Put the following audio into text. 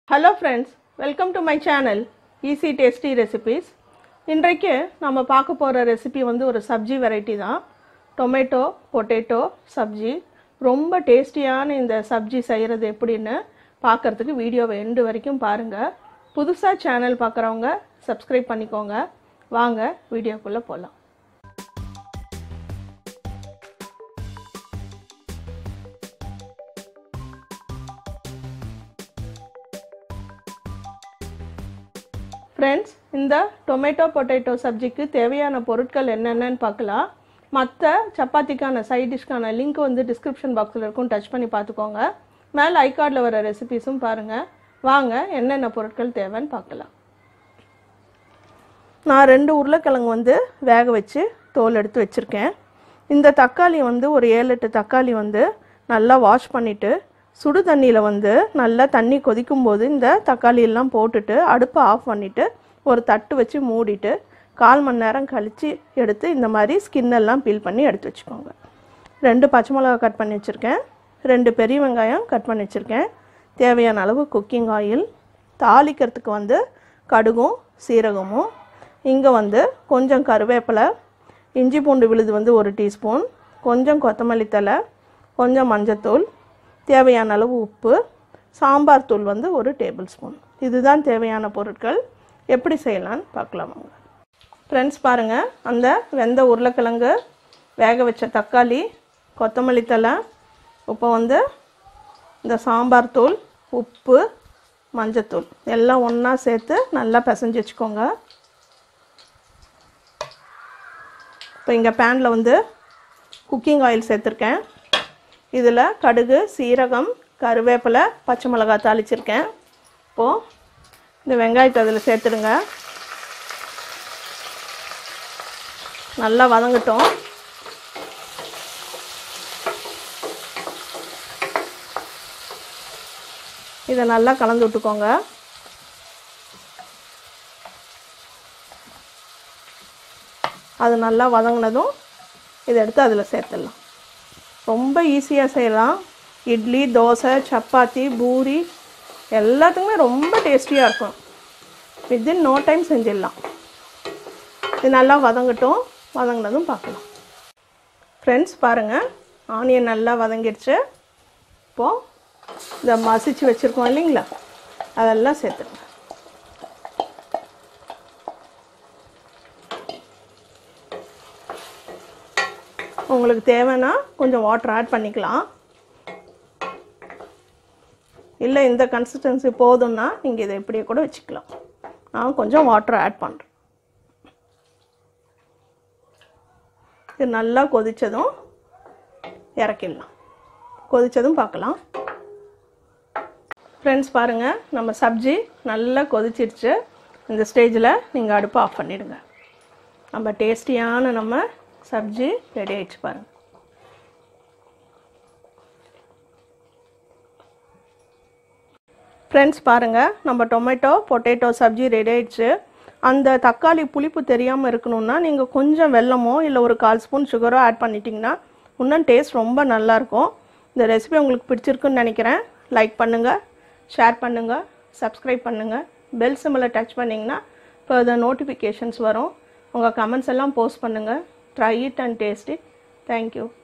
hello friends welcome to my channel easy tasty recipes இன்றைக்கு நம்ம பார்க்க போகிற ரெசிபி வந்து ஒரு சப்ஜி வெரைட்டி தான் டொமேட்டோ பொட்டேட்டோ சப்ஜி ரொம்ப டேஸ்டியான இந்த சப்ஜி செய்கிறது எப்படின்னு பார்க்கறதுக்கு வீடியோவை எண்டு வரைக்கும் பாருங்கள் புதுசாக சேனல் பார்க்குறவங்க சப்ஸ்கிரைப் பண்ணிக்கோங்க வாங்க வீடியோக்குள்ளே போகலாம் ஃப்ரெண்ட்ஸ் இந்த டொமேட்டோ பொட்டேட்டோ சப்ஜிக்கு தேவையான பொருட்கள் என்னென்னன்னு பார்க்கலாம் மற்ற சப்பாத்திக்கான சைட் டிஷ்க்கான லிங்க் வந்து டிஸ்கிரிப்ஷன் பாக்ஸில் இருக்கும் டச் பண்ணி பார்த்துக்கோங்க மேலே ஐகார்டில் வர ரெசிபீஸும் பாருங்கள் வாங்க என்னென்ன பொருட்கள் தேவைன்னு பார்க்கலாம் நான் ரெண்டு உருளைக்கிழங்கு வந்து வேக வச்சு தோல் எடுத்து வச்சுருக்கேன் இந்த தக்காளி வந்து ஒரு ஏழு எட்டு தக்காளி வந்து நல்லா வாஷ் பண்ணிவிட்டு சுடு தண்ணியில் வந்து நல்லா தண்ணி கொதிக்கும் போது இந்த தக்காளி எல்லாம் போட்டுட்டு அடுப்பை ஆஃப் பண்ணிவிட்டு ஒரு தட்டு வச்சு மூடிட்டு கால் மணி நேரம் கழித்து எடுத்து இந்த மாதிரி ஸ்கின் எல்லாம் பீல் பண்ணி எடுத்து வச்சுக்கோங்க ரெண்டு பச்சை மிளகா கட் பண்ணி வச்சுருக்கேன் ரெண்டு பெரிய வெங்காயம் கட் பண்ணி வச்சுருக்கேன் தேவையான அளவு குக்கிங் ஆயில் தாளிக்கிறதுக்கு வந்து கடுகும் சீரகமும் இங்கே வந்து கொஞ்சம் கருவேப்பிலை இஞ்சி பூண்டு விழுது வந்து ஒரு டீஸ்பூன் கொஞ்சம் கொத்தமல்லி தழை கொஞ்சம் மஞ்சத்தூள் தேவையான அளவு உப்பு சாம்பார் தூள் வந்து ஒரு டேபிள் ஸ்பூன் இதுதான் தேவையான பொருட்கள் எப்படி செய்யலான்னு பார்க்கலாம் வாங்க ஃப்ரெண்ட்ஸ் பாருங்கள் அந்த வெந்த உருளைக்கிழங்கு வேக வச்ச தக்காளி கொத்தமல்லி தழை இப்போ வந்து இந்த சாம்பார் தூள் உப்பு மஞ்சத்தூள் எல்லாம் ஒன்றா சேர்த்து நல்லா பிசைஞ்சு வச்சுக்கோங்க இப்போ இங்கே பேனில் வந்து குக்கிங் ஆயில் சேர்த்துருக்கேன் இதில் கடுகு சீரகம் கருவேப்பிலை பச்சை மிளகாய் தாளிச்சிருக்கேன் இப்போது இந்த வெங்காயத்தை அதில் சேர்த்துடுங்க நல்லா வதங்கட்டும் இதை நல்லா கலந்து விட்டுக்கோங்க அது நல்லா வதங்கினதும் இதை எடுத்து அதில் சேர்த்துடலாம் ரொம்ப ஈஸியாக செய்யலாம் இட்லி தோசை சப்பாத்தி பூரி எல்லாத்துக்குமே ரொம்ப டேஸ்டியாக இருக்கும் வித்தின் நோ டைம் செஞ்சிடலாம் இது நல்லா வதங்கட்டும் வதங்கினதும் பார்க்கலாம் ஃப்ரெண்ட்ஸ் பாருங்கள் ஆனியன் நல்லா வதங்கிடுச்சு இப்போது இந்த மசிச்சு வச்சுருக்கோம் இல்லைங்களா அதெல்லாம் சேர்த்துருங்க உங்களுக்கு தேவைன்னா கொஞ்சம் வாட்டர் ஆட் பண்ணிக்கலாம் இல்லை இந்த கன்சிஸ்டன்சி போதும்னா நீங்கள் இதை இப்படியே கூட வச்சுக்கலாம் நான் கொஞ்சம் வாட்டர் ஆட் பண்ணுறேன் இது நல்லா கொதித்ததும் இறக்கிடலாம் கொதித்ததும் பார்க்கலாம் ஃப்ரெண்ட்ஸ் பாருங்கள் நம்ம சப்ஜி நல்லா கொதிச்சிருச்சு இந்த ஸ்டேஜில் நீங்கள் அடுப்பை ஆஃப் பண்ணிவிடுங்க நம்ம டேஸ்டியான நம்ம சப்ஜி ரெடி ஆயிடுச்சு பாருங்கள் ஃப்ரெண்ட்ஸ் பாருங்கள் நம்ம டொமேட்டோ பொட்டேட்டோ சப்ஜி ரெடி ஆயிடுச்சு அந்த தக்காளி புளிப்பு தெரியாமல் இருக்கணும்னா நீங்கள் கொஞ்சம் வெல்லமோ இல்லை ஒரு கால் ஸ்பூன் சுகரோ ஆட் பண்ணிட்டீங்கன்னா இன்னும் டேஸ்ட் ரொம்ப நல்லாயிருக்கும் இந்த ரெசிபி உங்களுக்கு பிடிச்சிருக்குன்னு நினைக்கிறேன் லைக் பண்ணுங்கள் ஷேர் பண்ணுங்கள் சப்ஸ்கிரைப் பண்ணுங்கள் பெல் சிம்மில் டச் பண்ணிங்கன்னா ஃபர்தர் நோட்டிஃபிகேஷன்ஸ் வரும் உங்கள் கமெண்ட்ஸ் எல்லாம் போஸ்ட் பண்ணுங்கள் try it and taste it thank you